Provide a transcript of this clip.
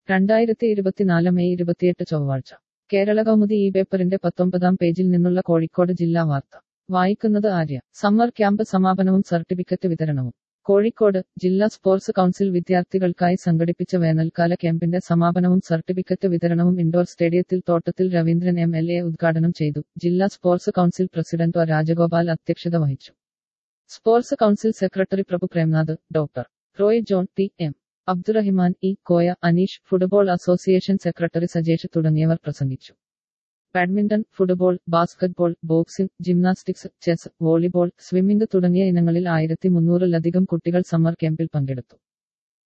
രണ്ടായിരത്തി ഇരുപത്തിനാല് മെയ് ഇരുപത്തിയെട്ട് ചൊവ്വാഴ്ച കേരള കൗമുദി ഈ പേപ്പറിന്റെ പത്തൊമ്പതാം പേജിൽ നിന്നുള്ള കോഴിക്കോട് ജില്ലാ വാർത്ത വായിക്കുന്നത് ആര്യ സമ്മർ ക്യാമ്പ് സമാപനവും സർട്ടിഫിക്കറ്റ് വിതരണവും കോഴിക്കോട് ജില്ലാ സ്പോർട്സ് കൗൺസിൽ വിദ്യാർത്ഥികൾക്കായി സംഘടിപ്പിച്ച വേനൽക്കാല ക്യാമ്പിന്റെ സമാപനവും സർട്ടിഫിക്കറ്റ് വിതരണവും ഇൻഡോർ സ്റ്റേഡിയത്തിൽ തോട്ടത്തിൽ രവീന്ദ്രൻ എം എൽ എ ഉദ്ഘാടനം ചെയ്തു ജില്ലാ sports council president O Rajagopal അധ്യക്ഷത വഹിച്ചു sports council secretary Prabhu Premnath doctor Roy John T M Abdurahiman E Koya Aneesh football association secretary Sajesh തുടങ്ങിയവർ പ്രസംഗിച്ചു badminton football basketball boxing gymnastics chess volleyball swimming തുടങ്ങിയ ഇനങ്ങളിൽ ആയിരത്തി മുന്നൂറിലധികം കുട്ടികൾ സമ്മർ ക്യാമ്പിൽ പങ്കെടുത്തു